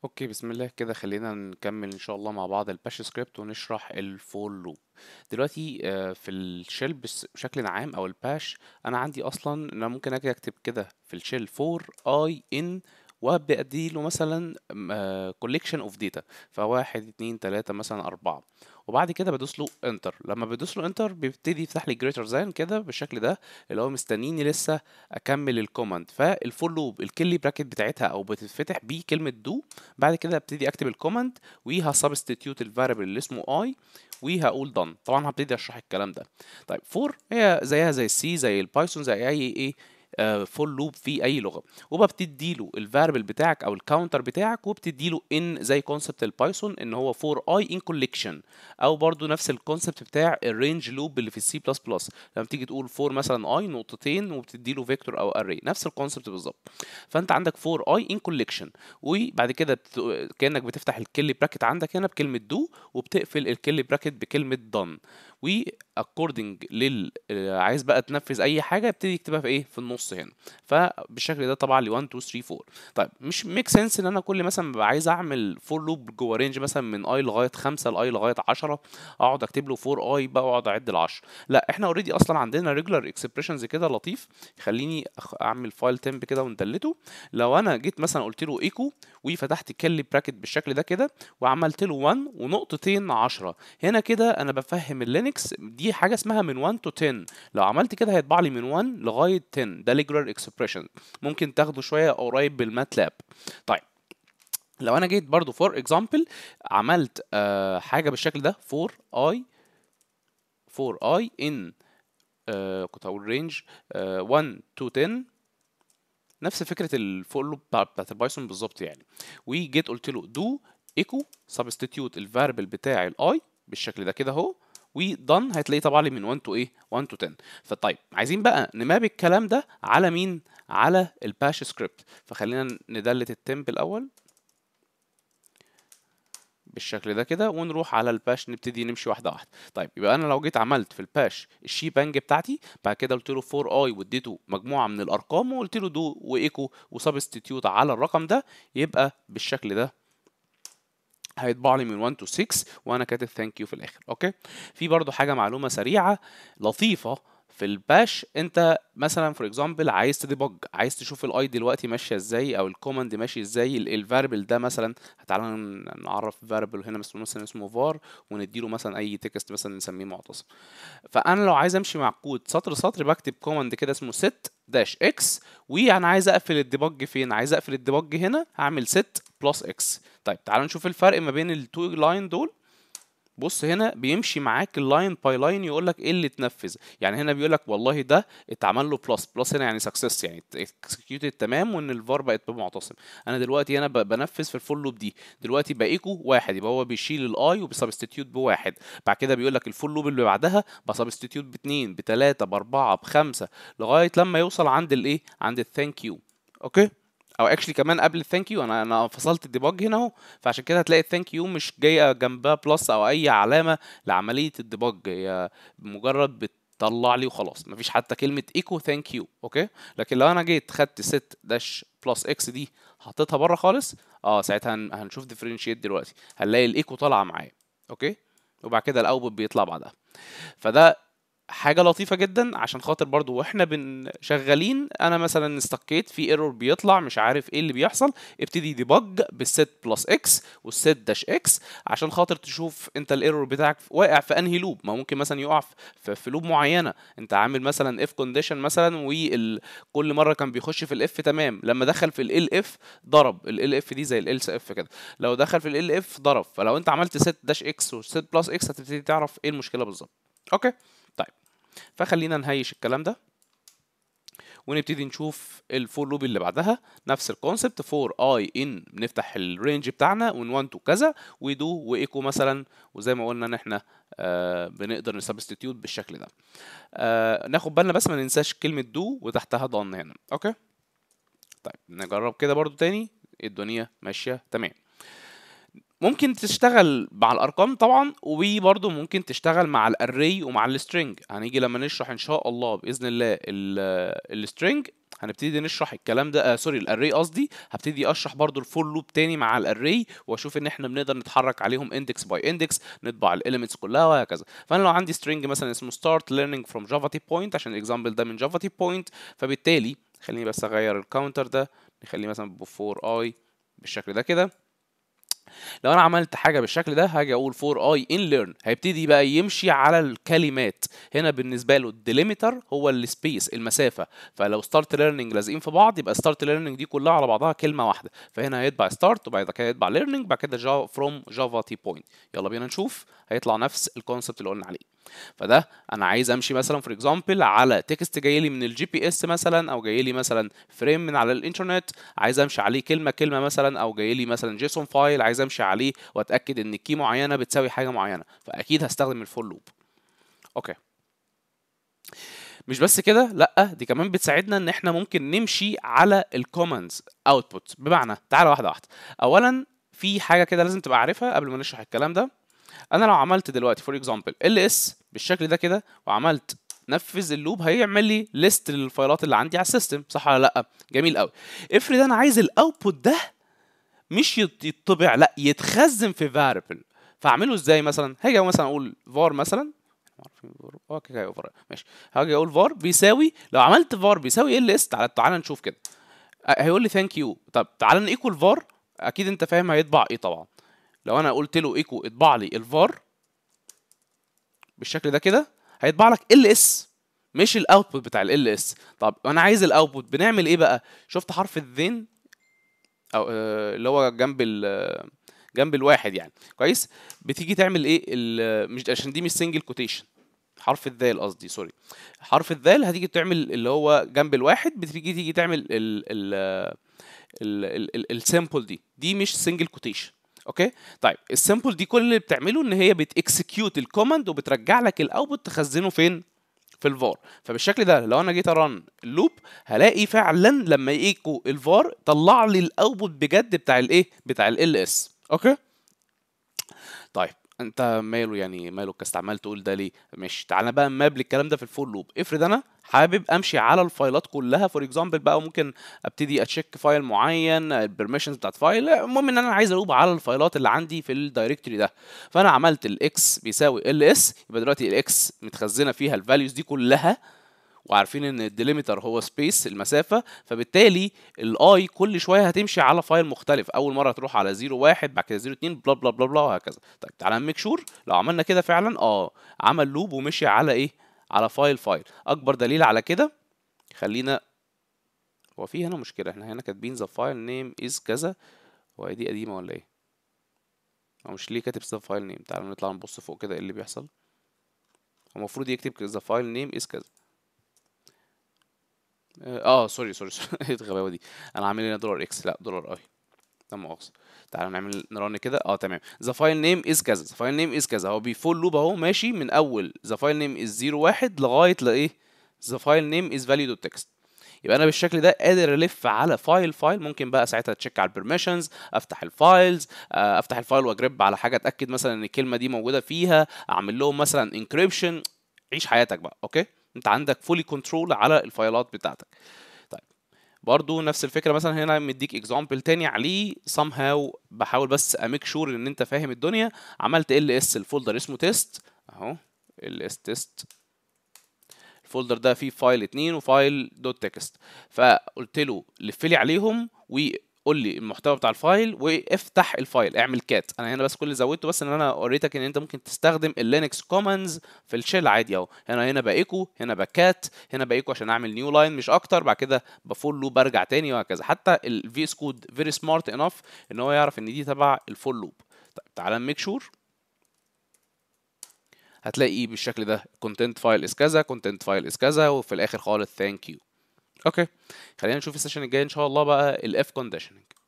اوكي بسم الله كده خلينا نكمل ان شاء الله مع بعض الباش سكريبت ونشرح الفور لوب دلوقتي آه، في الشيل بس- بشكل عام او الباش انا عندي اصلا ان انا ممكن اجي اكتب كده في الشيل فور اي ان وابدا اديله مثلا كوليكشن اوف داتا فواحد اتنين تلاتة مثلا اربعة وبعد كده بدوس له انتر لما بدوس له انتر بيبتدي يفتح لي جريتر زين كده بالشكل ده اللي هو مستنيني لسه اكمل الكوماند فالفور لوب الكيلي براكت بتاعتها او بتتفتح بيه كلمه دو بعد كده ابتدي اكتب الكوماند وهسبستيتيوت الفاريبل اللي اسمه اي وهقول done طبعا هبتدي اشرح الكلام ده طيب فور هي زيها زي السي زي البايثون زي اي ايه فور لوب في اي لغه وببتدي له الفاريبل بتاعك او الكاونتر بتاعك وبتدي له ان زي كونسبت البايثون ان هو فور اي ان كوليكشن او برضو نفس الكونسبت بتاع الرينج لوب اللي في السي بلس بلس لما تيجي تقول فور مثلا اي نقطتين وبتدي له فيكتور او اري نفس الكونسبت بالظبط فانت عندك فور اي ان كوليكشن وبعد كده بت... كانك بتفتح الكيلي براكت عندك هنا بكلمه دو وبتقفل الكيلي براكت بكلمه done و according لل آه، عايز بقى تنفذ اي حاجه ابتدي يكتبها في ايه في النص هنا فبالشكل ده طبعا ل 1 2 3 4 طيب مش ميك سنس ان انا كل مثلا ببقى عايز اعمل فور لوب جوه رينج مثلا من اي لغايه 5 لاي لغايه 10 اقعد اكتب له 4 اي بقى واقعد اعد ال 10 لا احنا اوريدي اصلا عندنا ريجولار اكسبريشنز كده لطيف خليني أخ- اعمل فايل تمب كده وندلته لو انا جيت مثلا قلت له ايكو وفتحت كيلي براكت بالشكل ده كده وعملت له 1 ونقطتين 10 هنا كده انا بفهم اللينكس دي حاجه اسمها من 1 تو 10 لو عملت كده هيطبع لي من 1 لغايه 10 ده ريجولار اكسبريشن ممكن تاخده شويه قريب بالماتلاب طيب لو انا جيت برضو فور اكزامبل عملت آه حاجه بالشكل ده فور اي فور اي ان كنت هقول رينج 1 تو 10 نفس فكره الفور لوب بتاعت البايثون بالظبط يعني وجيت قلت له دو ايكو سبستيتيوت الفاريبل بتاعي الاي بالشكل ده كده اهو ودن هتلاقيه طبعا لي من 1 تو ايه 1 تو 10 فطيب عايزين بقى نماب الكلام ده على مين على الباش سكريبت فخلينا ندلت التمب الاول بالشكل ده كده ونروح على الباش نبتدي نمشي واحده واحده طيب يبقى انا لو جيت عملت في الباش الشي بانج بتاعتي بعد كده قلت له 4 اي واديته مجموعه من الارقام وقلت له دو وايكو وسبستيتيوت على الرقم ده يبقى بالشكل ده هيطبع لي من 1 تو 6 وانا كاتب ثانك يو في الاخر اوكي في برضو حاجه معلومه سريعه لطيفه في الباش انت مثلا فور اكزامبل عايز تديبج عايز تشوف الاي دلوقتي ماشيه ازاي او الكوماند ماشي ازاي الفاريبل ده مثلا تعالى ن- نعرف فاريبل هنا مثلا مثلا اسمه var ونديله مثلا اي تكست مثلا نسميه معتصم فانا لو عايز امشي مع الكود سطر سطر بكتب كوماند كده اسمه set داش اكس وانا عايز اقفل الديبج فين عايز اقفل الديبج هنا هعمل set بلس اكس طيب تعالوا نشوف الفرق ما بين التو لاين دول بص هنا بيمشي معاك اللاين باي لاين يقول لك ايه اللي اتنفذ يعني هنا بيقول لك والله ده اتعمل له بلس بلس هنا يعني سكسس يعني اكسكيوتد تمام وان الفار بقت بمعتصم انا دلوقتي هنا ب- بنفذ في الفول لوب دي دلوقتي بايكو واحد يبقى هو بيشيل الاي وبيسبستيتيوت بواحد بعد كده بيقول لك الفول لوب اللي بعدها بسبستيتيوت باثنين بثلاثه باربعه بخمسه لغايه لما يوصل عند الايه عند الثانك يو اوكي او اكشلي كمان قبل الثانك يو انا انا فصلت الديباج هنا اهو فعشان كده هتلاقي الثانك يو مش جايه جنبها بلس او اي علامه لعمليه الديباج هي مجرد بتطلع لي وخلاص مفيش حتى كلمه ايكو ثانك يو اوكي لكن لو انا جيت خدت ست داش بلس اكس دي حطيتها بره خالص اه ساعتها هن- هنشوف ديفرنشيت دلوقتي هنلاقي الايكو طالعه معايا اوكي وبعد كده الاوتبوت بيطلع بعدها فده حاجه لطيفه جدا عشان خاطر برضو واحنا بن شغالين انا مثلا استقيت في ايرور بيطلع مش عارف ايه اللي بيحصل ابتدي ديبج بالست بلس اكس والست داش اكس عشان خاطر تشوف انت الايرور بتاعك واقع في انهي لوب ما ممكن مثلا يقع في, في لوب معينه انت عامل مثلا اف كونديشن مثلا وكل مره كان بيخش في الاف تمام لما دخل في ال اف ضرب ال اف دي زي ال اف كده لو دخل في ال اف ضرب فلو انت عملت ست داش اكس وست بلس اكس هتبتدي تعرف ايه المشكله بالظبط اوكي طيب فخلينا نهيش الكلام ده ونبتدي نشوف الفور لوب اللي بعدها نفس الكونسبت فور اي ان بنفتح الرينج بتاعنا ون 1 تو كذا ودو وايكو مثلا وزي ما قلنا ان احنا آه بنقدر نسبستيتيوت بالشكل ده آه ناخد بالنا بس ما ننساش كلمه دو وتحتها ضن هنا اوكي طيب نجرب كده برضو تاني الدنيا ماشيه تمام ممكن تشتغل مع الارقام طبعا وبرضه ممكن تشتغل مع الاري ومع السترنج هنيجي لما نشرح ان شاء الله باذن الله السترنج هنبتدي نشرح الكلام ده آه سوري الاري قصدي هبتدي اشرح برضو الفور لوب تاني مع الاري واشوف ان احنا بنقدر نتحرك عليهم اندكس باي اندكس نطبع الاليمنتس كلها وهكذا فانا لو عندي string مثلا اسمه start learning from java type point عشان الاكزامبل ده من جافا type point فبالتالي خليني بس اغير الكاونتر ده نخليه مثلا ب 4 اي بالشكل ده كده لو انا عملت حاجه بالشكل ده هاجي اقول فور اي ان ليرن هيبتدي بقى يمشي على الكلمات هنا بالنسبه له الديليمتر هو السبيس المسافه فلو ستارت ليرنينج لازقين في بعض يبقى ستارت ليرنينج دي كلها على بعضها كلمه واحده فهنا هيتبع ستارت وبعد كده هيتبع ليرنينج بعد كده جافا فروم جافا تي بوينت يلا بينا نشوف هيطلع نفس الكونسبت اللي قلنا عليه فده انا عايز امشي مثلا فور اكزامبل على تكست جاي لي من الجي بي اس مثلا او جاي لي مثلا فريم من على الانترنت عايز امشي عليه كلمه كلمه مثلا او جاي لي مثلا جيسون فايل عايز امشي عليه واتاكد ان كي معينه بتساوي حاجه معينه فاكيد هستخدم الفور لوب اوكي مش بس كده لا دي كمان بتساعدنا ان احنا ممكن نمشي على الكوماندز اوتبوت بمعنى تعالى واحده واحده اولا في حاجه كده لازم تبقى عارفها قبل ما نشرح الكلام ده انا لو عملت دلوقتي فور اكزامبل ال اس بالشكل ده كده وعملت نفذ اللوب هيعمل لي ليست للفايلات اللي عندي على السيستم صح ولا لا جميل قوي افرض انا عايز الاوتبوت ده مش يطبع لا يتخزن في فاريبل فاعمله ازاي مثلا هاجي مثلا اقول فار مثلا اوكي فار ماشي هاجي اقول فار بيساوي لو عملت فار بيساوي ال اس تعالى تعالى نشوف كده هيقول لي ثانك يو طب تعالى نيكوال فار اكيد انت فاهم هيطبع ايه طبعا لو انا قلت له ايكو اطبع لي الفار بالشكل ده كده هيطبع لك ال اس مش الاوتبوت بتاع ال اس طب انا عايز الاوتبوت بنعمل ايه بقى شفت حرف الذين او آه اللي هو جنب ال جنب الواحد يعني كويس بتيجي تعمل ايه مش عشان دي مش سنجل كوتيشن حرف الذال قصدي سوري حرف الذال هتيجي تعمل اللي هو جنب الواحد بتيجي تيجي تعمل ال ال السامبل دي دي مش سنجل كوتيشن اوكي طيب السامبل دي كل اللي بتعمله ان هي بتكسكيوت الكوماند وبترجع لك الاوتبوت تخزنه فين في الفار فبالشكل ده لو انا جيت ارن اللوب هلاقي فعلا لما يجيكوا الفار طلع لي الاوتبوت بجد بتاع الايه بتاع ال اس اوكي طيب انت ماله يعني ماله كاستعمال تقول ده ليه مش تعالى بقى ماب الكلام ده في الفور لوب افرض انا حابب امشي على الفايلات كلها فور اكزامبل بقى ممكن ابتدي اتشيك فايل معين البرميشنز بتاعت فايل المهم ان انا عايز الوب على الفايلات اللي عندي في الدايركتوري ده فانا عملت الاكس بيساوي ال اس يبقى دلوقتي الاكس متخزنه فيها الفاليوز دي كلها وعارفين ان الديليمتر هو سبيس المسافه فبالتالي الاي كل شويه هتمشي على فايل مختلف اول مره تروح على 0 1 بعد كده 0 2 بلا بلا بلا بلا وهكذا طيب تعالى نميك شور لو عملنا كده فعلا اه عمل لوب ومشي على ايه على فايل فايل اكبر دليل على كده خلينا هو في هنا مشكله احنا هنا كاتبين ذا فايل نيم از كذا هو دي قديمه ولا ايه هو مش ليه كاتب ذا فايل نيم تعالوا نطلع نبص فوق كده ايه اللي بيحصل هو المفروض يكتب ذا فايل نيم از كذا اه سوري سوري سوري ايه الغباوه دي انا عامل هنا دولار اكس لا دولار اي لا مؤاخذه تعالوا نعمل نرن كده اه تمام ذا فايل نيم از كذا ذا فايل نيم از كذا هو بيفول لوب اهو ماشي من اول ذا فايل نيم از 0 1 لغايه لايه ذا فايل نيم از فاليو دوت تكست يبقى انا بالشكل ده قادر الف على فايل فايل ممكن بقى ساعتها تشيك على البرميشنز افتح الفايلز افتح الفايل واجرب على حاجه اتاكد مثلا ان الكلمه دي موجوده فيها اعمل لهم مثلا انكريبشن عيش حياتك بقى اوكي انت عندك فولي كنترول على الفايلات بتاعتك طيب برضو نفس الفكره مثلا هنا مديك اكزامبل تاني عليه somehow بحاول بس اميك شور ان انت فاهم الدنيا عملت ال اس الفولدر اسمه تيست اهو ال اس تيست الفولدر ده فيه فايل اتنين وفايل دوت تكست فقلت له لف لي عليهم وقول لي المحتوى بتاع الفايل وافتح الفايل اعمل كات انا هنا بس كل اللي زودته بس ان انا وريتك ان انت ممكن تستخدم اللينكس كوماندز في الشيل عادي اهو هنا هنا بايكو هنا باكات هنا بايكو عشان اعمل نيو لاين مش اكتر بعد كده بفول لوب برجع تاني وهكذا حتى الفي اس كود فيري سمارت انف ان هو يعرف ان دي تبع الفول لوب طيب تعالى نميك شور هتلاقي بالشكل ده content file is كذا content file is كذا وفي الاخر خالص thank you اوكي خلينا نشوف السيشن الجاي ان شاء الله بقى الاف conditioning